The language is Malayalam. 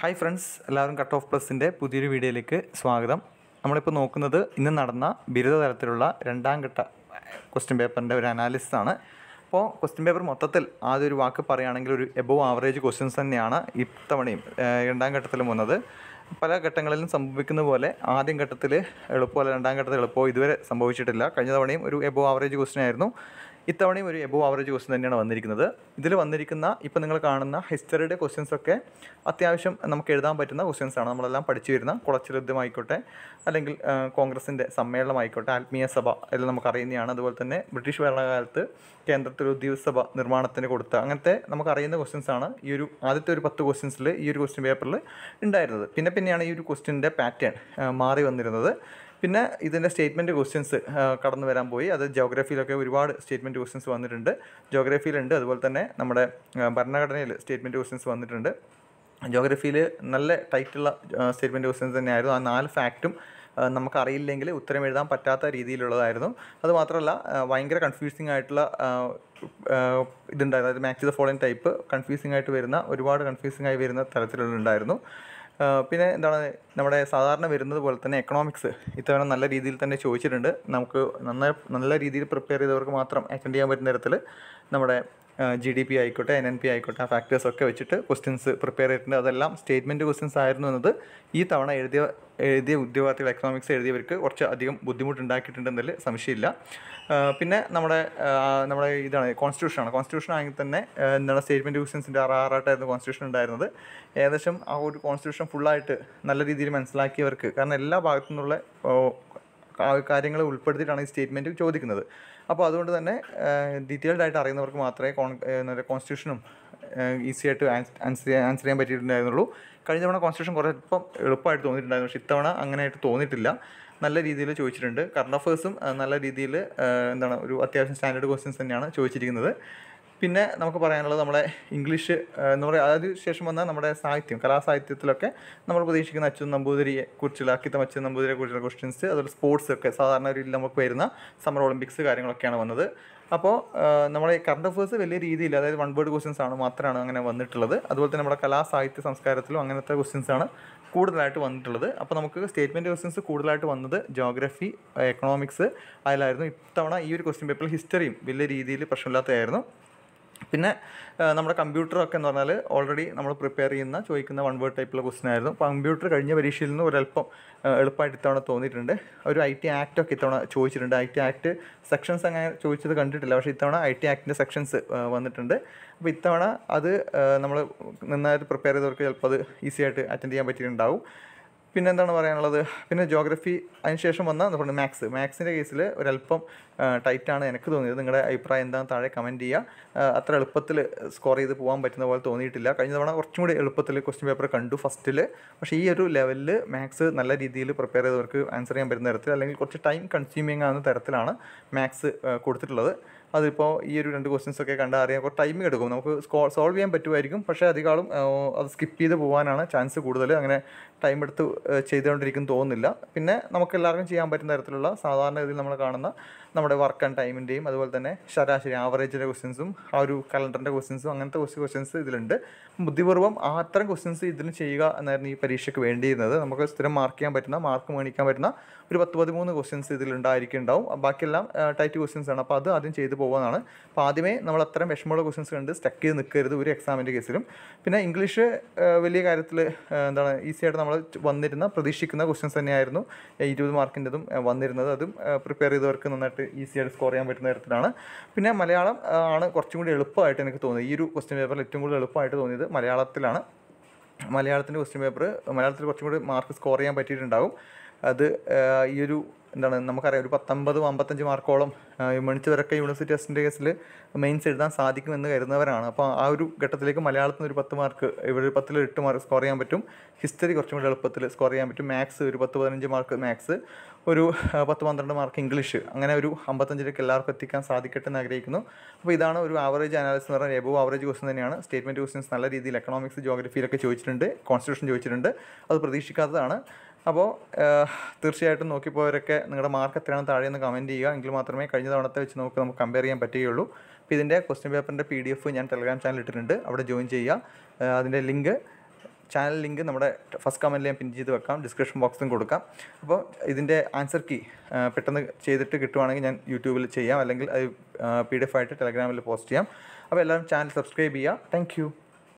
ഹായ് ഫ്രണ്ട്സ് എല്ലാവരും കട്ട് ഓഫ് പ്ലസിൻ്റെ പുതിയൊരു വീഡിയോയിലേക്ക് സ്വാഗതം നമ്മളിപ്പോൾ നോക്കുന്നത് ഇന്ന് നടന്ന ബിരുദ തലത്തിലുള്ള രണ്ടാം ഘട്ട ക്വസ്റ്റ്യൻ പേപ്പറിൻ്റെ ഒരു അനാലിസിസ് ആണ് അപ്പോൾ ക്വസ്റ്റ്യൻ പേപ്പർ മൊത്തത്തിൽ ആദ്യം ഒരു വാക്ക് പറയുകയാണെങ്കിൽ ഒരു എബോവ് ആവറേജ് ക്വസ്റ്റ്യൻസ് തന്നെയാണ് ഇത്തവണയും ഏഹ്, രണ്ടാം ഘട്ടത്തിലും വന്നത് പല ഘട്ടങ്ങളിലും സംഭവിക്കുന്ന പോലെ ആദ്യം ഘട്ടത്തിൽ എളുപ്പമല്ല രണ്ടാം ഘട്ടത്തിൽ എളുപ്പമോ ഇതുവരെ സംഭവിച്ചിട്ടില്ല കഴിഞ്ഞ തവണയും ഒരു എബോവ് ആവറേജ് ക്വസ്റ്റ്യൻ ആയിരുന്നു ഇത്തവണയും ഒരു എബോവ് ആവറേജ് ക്വസ്റ്റ്യൻ തന്നെയാണ് വന്നിരിക്കുന്നത് ഇതിൽ വന്നിരിക്കുന്ന ഇപ്പം നിങ്ങൾ കാണുന്ന ഹിസ്റ്ററിയുടെ ക്വസ്റ്റ്യൻസ് ഒക്കെ അത്യാവശ്യം നമുക്ക് എഴുതാൻ പറ്റുന്ന ക്വസ്റ്റ്യൻസ് ആണ് നമ്മളെല്ലാം പഠിച്ചു വരുന്ന കുളച്ചുരുദ്ധമായിക്കോട്ടെ അല്ലെങ്കിൽ ആ, കോൺഗ്രസിൻ്റെ സമ്മേളനമായിക്കോട്ടെ ആത്മീയ സഭ എല്ലാം നമുക്ക് അറിയുന്നതാണ് അതുപോലെ തന്നെ ബ്രിട്ടീഷ് ഭരണകാലത്ത് കേന്ദ്രത്തിൽ ഒരു ദിവസഭ നിർമ്മാണത്തിന് കൊടുത്ത അങ്ങനത്തെ നമുക്ക് അറിയുന്ന ക്വസ്റ്റ്യൻസ് ആണ് ഈ ഒരു ആദ്യത്തെ ഒരു പത്ത് ക്വസ്റ്റ്യൻസിൽ ഈ ഒരു ക്വസ്റ്റ്യൻ പേപ്പറിൽ ഉണ്ടായിരുന്നത് പിന്നെ പിന്നെയാണ് ഈ ഒരു ക്വസ്റ്റ്യൻ്റെ പാറ്റേൺ മാറി വന്നിരുന്നത് പിന്നെ ഇതിൻ്റെ സ്റ്റേറ്റ്മെൻറ്റ് ക്വസ്റ്റ്യൻസ് കടന്നു വരാൻ പോയി അത് ജോഗ്രഫിയിലൊക്കെ ഒരുപാട് സ്റ്റേറ്റ്മെൻറ്റ് ക്വസ്റ്റ്യൻസ് വന്നിട്ടുണ്ട് ജോഗ്രഫിയിലുണ്ട് അതുപോലെ തന്നെ നമ്മുടെ ആ, ഭരണഘടനയിൽ സ്റ്റേറ്റ്മെൻറ്റ് ക്വസ്റ്റ്യൻസ് വന്നിട്ടുണ്ട് ജോഗ്രഫിയിൽ നല്ല ടൈറ്റുള്ള സ്റ്റേറ്റ്മെൻറ്റ് ക്വസ്റ്റ്യൻസ് തന്നെയായിരുന്നു ആ നാല് ഫാക്റ്റും നമുക്ക് അറിയില്ലെങ്കിൽ ഉത്തരം എഴുതാൻ പറ്റാത്ത രീതിയിലുള്ളതായിരുന്നു അതുമാത്രമല്ല ആ, ഭയങ്കര കൺഫ്യൂസിങ് ആയിട്ടുള്ള ആ, ആ, ഇതുണ്ടായിരുന്നു അതായത് match the following type confusing ആയിട്ട് വരുന്ന ഒരുപാട് കൺഫ്യൂസിങ് ആയി വരുന്ന തരത്തിലുണ്ടായിരുന്നു ആ, പിന്നെ എന്താണ് നമ്മുടെ സാധാരണ വരുന്നത് പോലെ തന്നെ എക്കണോമിക്സ് ഇത്തവണ നല്ല രീതിയിൽ തന്നെ ചോദിച്ചിട്ടുണ്ട് നമുക്ക് നന്നായി നല്ല രീതിയിൽ പ്രിപ്പയർ ചെയ്തവർക്ക് മാത്രം അറ്റൻഡ് ചെയ്യാൻ പറ്റുന്ന തരത്തിൽ നമ്മുടെ ജി ഡി പി ആയിക്കോട്ടെ എൻ എൻ പി ആയിക്കോട്ടെ ആ ഫാക്ടേഴ്സ് ഒക്കെ വെച്ചിട്ട് ക്വസ്റ്റ്യൻസ് പ്രിപ്പയർ ചെയ്തിട്ടുണ്ട് അതെല്ലാം സ്റ്റേറ്റ്മെൻറ്റ് ക്വസ്റ്റ്യൻസ് ആയിരുന്നു എന്നത് ഈ തവണ എഴുതിയ എഴുതിയ ഉദ്യോഗാർത്ഥികൾ എക്കണോമിക്സ് എഴുതിയവർക്ക് കുറച്ച് അധികം ബുദ്ധിമുട്ടുണ്ടാക്കിയിട്ടുണ്ടെന്നതിൽ സംശയമില്ല ആ, പിന്നെ നമ്മുടെ ആ, നമ്മുടെ ഇതാണ് കോൺസ്റ്റിറ്റ്യൂഷനാണ് കോൺസ്റ്റിറ്റ്യൂഷൻ ആണെങ്കിൽ തന്നെ ആ, എന്താണ് സ്റ്റേറ്റ്മെൻറ്റ് ക്വസ്റ്റ്യൻസിൻ്റെ ആറാറായിട്ടായിരുന്നു കോൺസ്റ്റിറ്റ്യൂഷൻ ഉണ്ടായിരുന്നത് ഏകദേശം ആ ഒരു കോൺസ്റ്റിറ്റ്യൂഷൻ ഫുള്ളായിട്ട് നല്ല രീതിയിൽ മനസ്സിലാക്കിയവർക്ക് കാരണം എല്ലാ ഭാഗത്തു നിന്നുള്ള കാര്യങ്ങൾ ഉൾപ്പെടുത്തിയിട്ടാണ് ഈ സ്റ്റേറ്റ്മെൻറ്റ് ചോദിക്കുന്നത് അപ്പോൾ അതുകൊണ്ട് തന്നെ ഡീറ്റെയിൽഡ് ആയിട്ട് അറിയുന്നവർക്ക് മാത്രമേ കോൺ കോൺസ്റ്റിറ്റ്യൂഷനും ഈസി ആയിട്ട് ആൻസർ ചെയ്യാൻ ആൻസർ ചെയ്യാൻ പറ്റിയിട്ടുണ്ടായിരുന്നുള്ളൂ കഴിഞ്ഞ തവണ കോൺസ്റ്റിറ്റ്യൂഷൻ കുറേ ഇപ്പം എളുപ്പമായിട്ട് തോന്നിയിട്ടുണ്ടായിരുന്നു പക്ഷേ ഇത്തവണ അങ്ങനെയായിട്ട് തോന്നിയിട്ടില്ല നല്ല രീതിയിൽ ചോദിച്ചിട്ടുണ്ട് കറണ്ട് അഫേഴ്സും നല്ല രീതിയിൽ എന്താണ് ഒരു അത്യാവശ്യം സ്റ്റാൻഡേർഡ് ക്വസ്റ്റ്യൻസ് തന്നെയാണ് ചോദിച്ചിരിക്കുന്നത് പിന്നെ നമുക്ക് പറയാനുള്ളത് നമ്മുടെ ഇംഗ്ലീഷ് ആ, എന്ന് പറയുക അതിന് ശേഷം വന്ന നമ്മുടെ സാഹിത്യം കലാസാഹിത്യത്തിലൊക്കെ നമ്മൾ പ്രതീക്ഷിക്കുന്ന അച്യുത് നമ്പൂതിരിയെ കുറിച്ചുള്ള അക്കിത്തം അച്യുത് നമ്പൂതിരിയെ കുറിച്ചുള്ള ക്വസ്റ്റ്യൻസ് അതുപോലെ സ്പോർട്സ് ഒക്കെ സാധാരണ ഒരു നമുക്ക് വരുന്ന സമ്മർ ഒളിമ്പിക്സ് കാര്യങ്ങളൊക്കെയാണ് വന്നത് അപ്പോൾ നമ്മുടെ കറണ്ട് അഫേഴ്സ് വലിയ രീതിയിൽ അതായത് വൺ വേർഡ് ക്വസ്റ്റ്യൻസ് ആണ് മാത്രമാണ് അങ്ങനെ വന്നിട്ടുള്ളത് അതുപോലെ തന്നെ നമ്മുടെ കലാസാഹിത്യ സംസ്കാരത്തിലും അങ്ങനത്തെ ക്വസ്റ്റ്യൻസ് ആണ് കൂടുതലായിട്ട് വന്നിട്ടുള്ളത് അപ്പോൾ നമുക്ക് സ്റ്റേറ്റ്മെൻറ്റ് ക്വസ്റ്റ്യൻസ് കൂടുതലായിട്ട് വന്നത് ജോഗ്രഫി എക്കണോമിക്സ് അതിലായിരുന്നു ഇത്തവണ ഈ ഒരു ക്വസ്റ്റ്യൻ പേപ്പറിൽ ഹിസ്റ്ററിയും വലിയ രീതിയിൽ പ്രശ്നമില്ലാത്തതായിരുന്നു പിന്നെ ആ, നമ്മുടെ കമ്പ്യൂട്ടറൊക്കെ എന്ന് പറഞ്ഞാൽ ഓൾറെഡി നമ്മൾ പ്രിപ്പയർ ചെയ്യുന്ന ചോദിക്കുന്ന വൺ വേർഡ് ടൈപ്പുള്ള ക്വസ്റ്റൻ ആയിരുന്നു അപ്പോൾ കമ്പ്യൂട്ടർ കഴിഞ്ഞ പരീക്ഷയിൽ നിന്ന് ഒരല്പം ആ, എളുപ്പമായിട്ട് ഇത്തവണ തോന്നിയിട്ടുണ്ട് ഒരു ഐ ടി ആക്ട് ഒക്കെ ഇത്തവണ ചോദിച്ചിട്ടുണ്ട് ഐ ടി ആക്ട് സെക്ഷൻസ് അങ്ങനെ ചോദിച്ചത് കണ്ടിട്ടില്ല പക്ഷേ ഇത്തവണ ഐ ടി ആക്ടിൻ്റെ സെക്ഷൻസ് വന്നിട്ടുണ്ട് അപ്പോൾ ഇത്തവണ അത് നമ്മൾ നന്നായിട്ട് പ്രിപ്പയർ ചെയ്തവർക്ക് ചിലപ്പോൾ അത് ഈസി ആയിട്ട് അറ്റൻഡ് ചെയ്യാൻ പറ്റിയിട്ടുണ്ടാവും പിന്നെ എന്താണ് പറയാനുള്ളത് പിന്നെ ജോഗ്രഫി അതിനുശേഷം വന്ന നമ്മുടെ മാത്സ് മാത്സിൻ്റെ കേസിൽ ഒരല്പം ടൈറ്റാണ് എനിക്ക് തോന്നിയത് നിങ്ങളുടെ അഭിപ്രായം എന്താണെന്ന് താഴെ കമൻറ്റ് ചെയ്യുക ആ, അത്ര എളുപ്പത്തിൽ സ്കോർ ചെയ്ത് പോകാൻ പറ്റുന്ന പോലെ തോന്നിയിട്ടില്ല കഴിഞ്ഞ തവണ കുറച്ചും കൂടി എളുപ്പത്തിൽ ക്വസ്റ്റ്യൻ പേപ്പർ കണ്ടു ഫസ്റ്റിൽ പക്ഷേ ഈ ഒരു ലെവലിൽ മാത്സ് നല്ല രീതിയിൽ പ്രിപ്പയർ ചെയ്തവർക്ക് ആൻസർ ചെയ്യാൻ പറ്റുന്ന തരത്തിൽ അല്ലെങ്കിൽ കുറച്ച് ടൈം കൺസ്യൂമിങ് ആകുന്ന തരത്തിലാണ് മാത്സ് കൊടുത്തിട്ടുള്ളത് അതിപ്പോൾ ഈ ഒരു രണ്ട് ക്വസ്റ്റ്യൻസ് ഒക്കെ കണ്ടാൽ അറിയാം കുറച്ച് ടൈം എടുക്കും നമുക്ക് സോൾവ് ചെയ്യാൻ പറ്റുമായിരിക്കും പക്ഷേ അധികാളും ആ, അത് സ്കിപ്പ് ചെയ്ത് പോകാനാണ് ചാൻസ് കൂടുതൽ അങ്ങനെ ടൈം എടുത്ത് ആ, ചെയ്തുകൊണ്ടിരിക്കും തോന്നുന്നില്ല പിന്നെ നമുക്ക് എല്ലാവർക്കും ചെയ്യാൻ പറ്റുന്ന തരത്തിലുള്ള സാധാരണ ഇതിൽ നമ്മൾ കാണുന്ന നമ്മുടെ വർക്ക് ആൻഡ് ടൈമിൻ്റെയും അതുപോലെ തന്നെ ശരാശരി ആവറേജിൻ്റെ ക്വസ്റ്റ്യൻസും ആ ഒരു കലണ്ടറിൻ്റെ ക്വസ്റ്റ്യൻസും അങ്ങനത്തെ കുറച്ച് ക്വസ്റ്റ്യൻസ് ഇതിലുണ്ട് ബുദ്ധിപൂർവ്വം ആ അത്തരം ക്വസ്റ്റ്യൻസ് ഇതിൽ ചെയ്യുക എന്നായിരുന്നു ഈ പരീക്ഷയ്ക്ക് വേണ്ടിയിരുന്നത് നമുക്ക് സ്ഥിരം മാർക്ക് ചെയ്യാൻ പറ്റുന്ന മാർക്ക് മേടിക്കാൻ പറ്റുന്ന ഒരു പത്ത് പതിമൂന്ന് ക്വസ്റ്റ്യൻസ് ഇതിലുണ്ടായിരിക്കും ഉണ്ടാവും ബാക്കിയെല്ലാം ടൈറ്റ് ക്വസ്റ്റ്യൻസ് ആണ് അപ്പോൾ അത് ആദ്യം ചെയ്തു പോകുന്നതാണ് അപ്പോൾ ആദ്യമേ നമ്മൾ അത്തരം വിഷമമുള്ള ക്വസ്റ്റ്യൻസ് കണ്ട് സ്റ്റക്ക് ചെയ്ത് നിൽക്കരുത് ഒരു എക്സാമിൻ്റെ കേസിലും പിന്നെ ഇംഗ്ലീഷ് ആ, വലിയ കാര്യത്തിൽ എന്താണ് ഈസി ആയിട്ട് നമ്മൾ വന്നിരുന്ന പ്രതീക്ഷിക്കുന്ന ക്വസ്റ്റ്യൻസ് തന്നെയായിരുന്നു ഏ, ഇരുപത് മാർക്കിൻ്റെതും വന്നിരുന്നത് അതും പ്രിപ്പയർ ചെയ്തവർക്ക് നന്നായിട്ട് ഈസി ആയിട്ട് സ്കോർ ചെയ്യാൻ പറ്റുന്ന തരത്തിലാണ് പിന്നെ മലയാളം ആ, ആണ് കുറച്ചും കൂടി എളുപ്പമായിട്ട് എനിക്ക് തോന്നിയത് ഈ ഒരു ക്വസ്റ്റ്യൻ പേപ്പറിൽ ഏറ്റവും കൂടുതൽ എളുപ്പമായിട്ട് തോന്നിയത് മലയാളത്തിലാണ് മലയാളത്തിൻ്റെ ക്വസ്റ്റ്യൻ പേപ്പർ മലയാളത്തിൽ കുറച്ചും കൂടി മാർക്ക് സ്കോർ ചെയ്യാൻ പറ്റിയിട്ടുണ്ടാവും അത് ആ, ഈ ഒരു എന്താണ് നമുക്കറിയാം ഒരു പത്തൊമ്പതും അമ്പത്തഞ്ച് മാർക്കോളം മണിച്ചവരൊക്കെ യൂണിവേഴ്സിറ്റി ടെസ്റ്റിൻ്റെ കേസിൽ മെയിൻസ് എഴുതാൻ സാധിക്കുമെന്ന് കരുതുന്നവരാണ് അപ്പോൾ ആ ഒരു ഘട്ടത്തിലേക്ക് മലയാളത്തിൽ നിന്ന് ഒരു പത്ത് മാർക്ക് ഇവിടെ ഒരു പത്തിൽ എട്ട് മാർക്ക് സ്കോർ ചെയ്യാൻ പറ്റും ഹിസ്റ്ററി കുറച്ചും കൂടി എളുപ്പത്തിൽ സ്കോർ ചെയ്യാൻ പറ്റും മാത്സ് ഒരു പത്ത് പതിനഞ്ച് മാർക്ക് മാത്സ് ഒരു ആ, പത്ത് പന്ത്രണ്ട് മാർക്ക് ഇംഗ്ലീഷ് അങ്ങനെ ഒരു അമ്പത്തഞ്ചിലേക്ക് എല്ലാവർക്കും എത്തിക്കാൻ സാധിക്കട്ടെ എന്ന് ആഗ്രഹിക്കുന്നു അപ്പോൾ ഇതാണ് ഒരു ആവറേജ് അനാലിസിസ് എന്ന് പറഞ്ഞാൽ എബോ ആവറേജ് ക്വസ്റ്റൻ തന്നെയാണ് സ്റ്റേറ്റ്മെൻറ്റ് ക്വസ്റ്റൻസ് നല്ല രീതിയിൽ എക്കണോമിക്സ് ജോഗ്രഫിയിലൊക്കെ ചോദിച്ചിട്ടുണ്ട് കോൺസ്റ്റിറ്റ്യൂഷൻ ചോദിച്ചിട്ടുണ്ട് അത് പ്രതീക്ഷിക്കാത്തതാണ് അപ്പോൾ തീർച്ചയായിട്ടും നോക്കിപ്പോയവരൊക്കെ നിങ്ങളുടെ മാർക്ക് എത്രയാണ് താഴെയെന്ന് കമൻറ്റ് ചെയ്യുക എങ്കിൽ മാത്രമേ കഴിഞ്ഞ തവണത്തെ വെച്ച് നമുക്ക് നമുക്ക് കമ്പയർ ചെയ്യാൻ പറ്റുകയുള്ളൂ അപ്പോൾ ഇതിൻ്റെ ക്വസ്റ്റ്യൻ പേപ്പറിൻ്റെ പി ഡി എഫ് ഞാൻ ടെലഗ്രാം ചാനൽ ഇട്ടിട്ടുണ്ട് അവിടെ ജോയിൻ ചെയ്യുക ആ, അതിൻ്റെ ലിങ്ക് ചാനൽ ലിങ്ക് നമ്മുടെ ഫസ്റ്റ് കമൻറ്റിൽ ഞാൻ പിൻ ചെയ്ത് വെക്കാം ഡിസ്ക്രിപ്ഷൻ ബോക്സിലും കൊടുക്കാം അപ്പോൾ ഇതിൻ്റെ ആൻസർ കീ പെട്ടെന്ന് ചെയ്തിട്ട് കിട്ടുവാണെങ്കിൽ ഞാൻ യൂട്യൂബിൽ ചെയ്യാം അല്ലെങ്കിൽ അത് പി ഡി എഫ് ആയിട്ട് ടെലഗ്രാമിൽ പോസ്റ്റ് ചെയ്യാം അപ്പോൾ എല്ലാവരും ചാനൽ സബ്സ്ക്രൈബ് ചെയ്യുക താങ്ക്